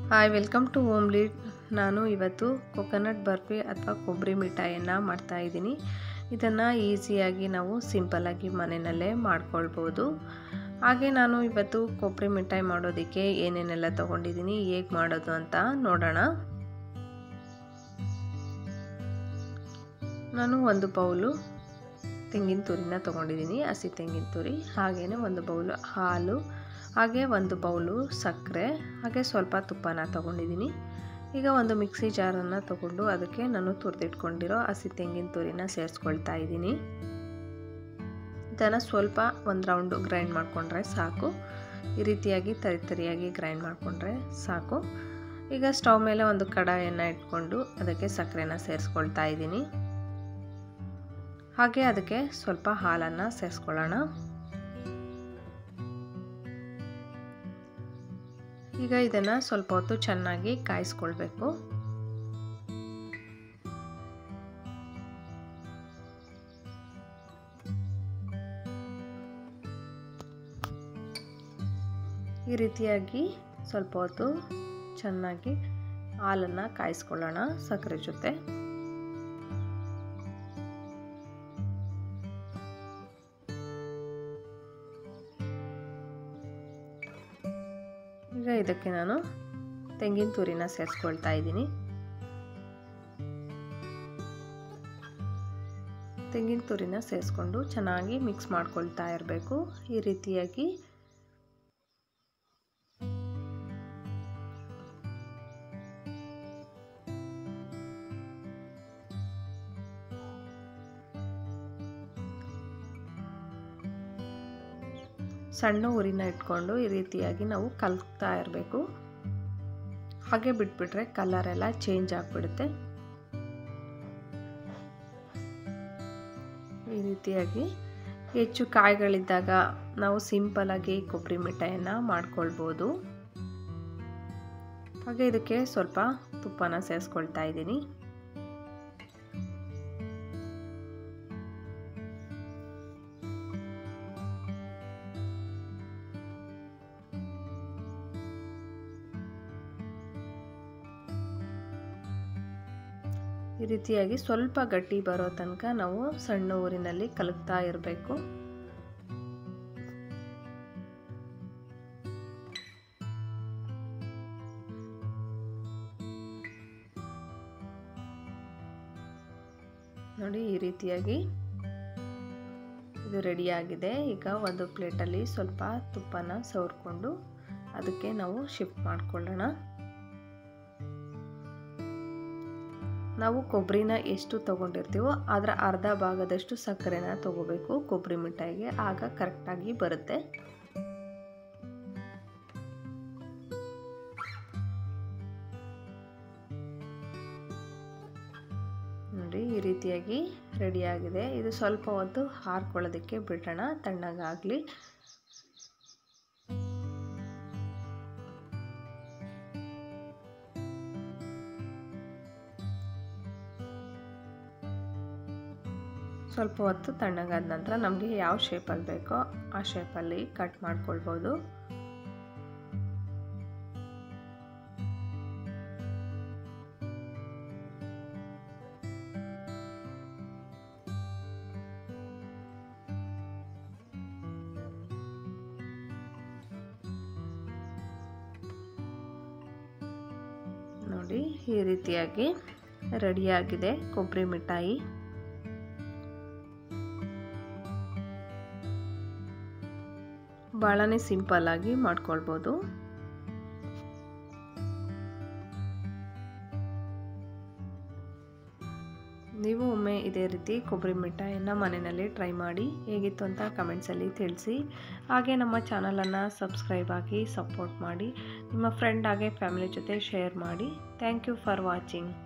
hi welcome to ಓಮ್ಲಿ ನಾನು ಇವತ್ತು coconut barfi ಅಥವಾ ಕೊಬ್ಬರಿ ಮಿಠಾಯಿಯನ್ನು ಮಾಡ್ತಾಯಿದ್ದೀನಿ ಇದನ್ನು ಈಸಿಯಾಗಿ ನಾವು ಸಿಂಪಲ್ಲಾಗಿ ಮನೆಯಲ್ಲೇ ಮಾಡ್ಕೊಳ್ಬೋದು ಹಾಗೆ ನಾನು ಇವತ್ತು ಕೊಬ್ಬರಿ ಮಿಠಾಯಿ ಮಾಡೋದಕ್ಕೆ ಏನೇನೆಲ್ಲ ತೊಗೊಂಡಿದ್ದೀನಿ ಹೇಗೆ ಮಾಡೋದು ಅಂತ ನೋಡೋಣ ನಾನು ಒಂದು ಬೌಲು ತೆಂಗಿನ ತುರಿನ ತೊಗೊಂಡಿದ್ದೀನಿ ಹಸಿ ತೆಂಗಿನ ತುರಿ ಹಾಗೆಯೇ ಒಂದು ಬೌಲು ಹಾಲು ಹಾಗೆ ಒಂದು ಬೌಲು ಸಕ್ಕರೆ ಹಾಗೆ ಸ್ವಲ್ಪ ತುಪ್ಪನ ತೊಗೊಂಡಿದ್ದೀನಿ ಈಗ ಒಂದು ಮಿಕ್ಸಿ ಜಾರನ್ನು ತೊಗೊಂಡು ಅದಕ್ಕೆ ನಾನು ತುರಿದಿಟ್ಕೊಂಡಿರೋ ಹಸಿ ತೆಂಗಿನ ತುರಿನ ಸೇರಿಸ್ಕೊಳ್ತಾ ಇದ್ದೀನಿ ಇದನ್ನು ಸ್ವಲ್ಪ ಒಂದು ರೌಂಡು ಗ್ರೈಂಡ್ ಮಾಡಿಕೊಂಡ್ರೆ ಸಾಕು ಈ ರೀತಿಯಾಗಿ ತರಿ ತರಿಯಾಗಿ ಗ್ರೈಂಡ್ ಮಾಡಿಕೊಂಡ್ರೆ ಸಾಕು ಈಗ ಸ್ಟವ್ ಮೇಲೆ ಒಂದು ಕಡಾಯನ್ನು ಇಟ್ಕೊಂಡು ಅದಕ್ಕೆ ಸಕ್ಕರೆನ ಸೇರಿಸ್ಕೊಳ್ತಾ ಇದ್ದೀನಿ ಹಾಗೆ ಅದಕ್ಕೆ ಸ್ವಲ್ಪ ಹಾಲನ್ನು ಸೇರಿಸ್ಕೊಳ್ಳೋಣ ಈಗ ಇದನ್ನು ಸ್ವಲ್ಪ ಹೊತ್ತು ಚೆನ್ನಾಗಿ ಕಾಯಿಸ್ಕೊಳ್ಬೇಕು ಈ ರೀತಿಯಾಗಿ ಸ್ವಲ್ಪ ಹೊತ್ತು ಚೆನ್ನಾಗಿ ಹಾಲನ್ನು ಕಾಯಿಸ್ಕೊಳ್ಳೋಣ ಸಕ್ಕರೆ ಜೊತೆ ಈಗ ಇದಕ್ಕೆ ನಾನು ತೆಂಗಿನ ತುರಿನ ಸೇರಿಸ್ಕೊಳ್ತಾ ಇದ್ದೀನಿ ತೆಂಗಿನ ತುರಿನ ಸೇರಿಸ್ಕೊಂಡು ಚೆನ್ನಾಗಿ ಮಿಕ್ಸ್ ಮಾಡ್ಕೊಳ್ತಾ ಇರಬೇಕು ಈ ರೀತಿಯಾಗಿ ಸಣ್ಣ ಉರಿನ ಇಟ್ಕೊಂಡು ಈ ರೀತಿಯಾಗಿ ನಾವು ಕಲ್ತಾ ಇರಬೇಕು ಹಾಗೆ ಬಿಟ್ಬಿಟ್ರೆ ಕಲರ್ ಎಲ್ಲ ಚೇಂಜ್ ಆಗಿಬಿಡುತ್ತೆ ಈ ರೀತಿಯಾಗಿ ಹೆಚ್ಚು ಕಾಯಿಗಳಿದ್ದಾಗ ನಾವು ಸಿಂಪಲಾಗಿ ಕೊಬ್ಬರಿ ಮಿಠಾಯಿಯನ್ನು ಮಾಡ್ಕೊಳ್ಬೋದು ಹಾಗೆ ಇದಕ್ಕೆ ಸ್ವಲ್ಪ ತುಪ್ಪನ ಸೇರಿಸ್ಕೊಳ್ತಾ ಇದ್ದೀನಿ ಈ ರೀತಿಯಾಗಿ ಸ್ವಲ್ಪ ಗಟ್ಟಿ ಬರೋ ತನಕ ನಾವು ಸಣ್ಣ ಊರಿನಲ್ಲಿ ಕಲಕ್ತಾ ಇರಬೇಕು ನೋಡಿ ಈ ರೀತಿಯಾಗಿ ಇದು ರೆಡಿಯಾಗಿದೆ ಈಗ ಒಂದು ಪ್ಲೇಟಲ್ಲಿ ಸ್ವಲ್ಪ ತುಪ್ಪನ ಸವರ್ಕೊಂಡು ಅದಕ್ಕೆ ನಾವು ಶಿಫ್ಟ್ ಮಾಡಿಕೊಳ್ಳೋಣ ನಾವು ಕೊಬ್ಬರಿನ ಎಷ್ಟು ತೊಗೊಂಡಿರ್ತೀವೋ ಅದರ ಅರ್ಧ ಭಾಗದಷ್ಟು ಸಕ್ಕರೆನ ತೊಗೋಬೇಕು ಕೊಬ್ಬರಿ ಮಿಠಾಯಿಗೆ ಆಗ ಕರೆಕ್ಟಾಗಿ ಬರುತ್ತೆ ನೋಡಿ ಈ ರೀತಿಯಾಗಿ ರೆಡಿಯಾಗಿದೆ ಇದು ಸ್ವಲ್ಪ ಹೊತ್ತು ಹಾರ್ಕೊಳ್ಳೋದಕ್ಕೆ ಬಿಡೋಣ ತಣ್ಣಗಾಗಲಿ ಸ್ವಲ್ಪ ಹೊತ್ತು ತಣ್ಣಗಾದ ನಂತರ ನಮಗೆ ಯಾವ ಶೇಪಲ್ಲಿ ಬೇಕೋ ಆ ಶೇಪಲ್ಲಿ ಕಟ್ ಮಾಡ್ಕೊಳ್ಬೋದು ನೋಡಿ ಈ ರೀತಿಯಾಗಿ ರೆಡಿಯಾಗಿದೆ ಕೊಬ್ಬರಿ ಮಿಠಾಯಿ ಭಾಳನೇ ಸಿಂಪಲ್ಲಾಗಿ ಮಾಡ್ಕೊಳ್ಬೋದು ನೀವು ಒಮ್ಮೆ ಇದೇ ರೀತಿ ಕೊಬ್ಬರಿ ಮಿಠಾಯಿಯನ್ನು ಮನೆಯಲ್ಲಿ ಟ್ರೈ ಮಾಡಿ ಹೇಗಿತ್ತು ಅಂತ ಕಮೆಂಟ್ಸಲ್ಲಿ ತಿಳಿಸಿ ಹಾಗೆ ನಮ್ಮ ಚಾನಲನ್ನು ಸಬ್ಸ್ಕ್ರೈಬ್ ಆಗಿ ಸಪೋರ್ಟ್ ಮಾಡಿ ನಿಮ್ಮ ಫ್ರೆಂಡ್ ಹಾಗೆ ಫ್ಯಾಮಿಲಿ ಜೊತೆ ಶೇರ್ ಮಾಡಿ ಥ್ಯಾಂಕ್ ಯು ಫಾರ್ ವಾಚಿಂಗ್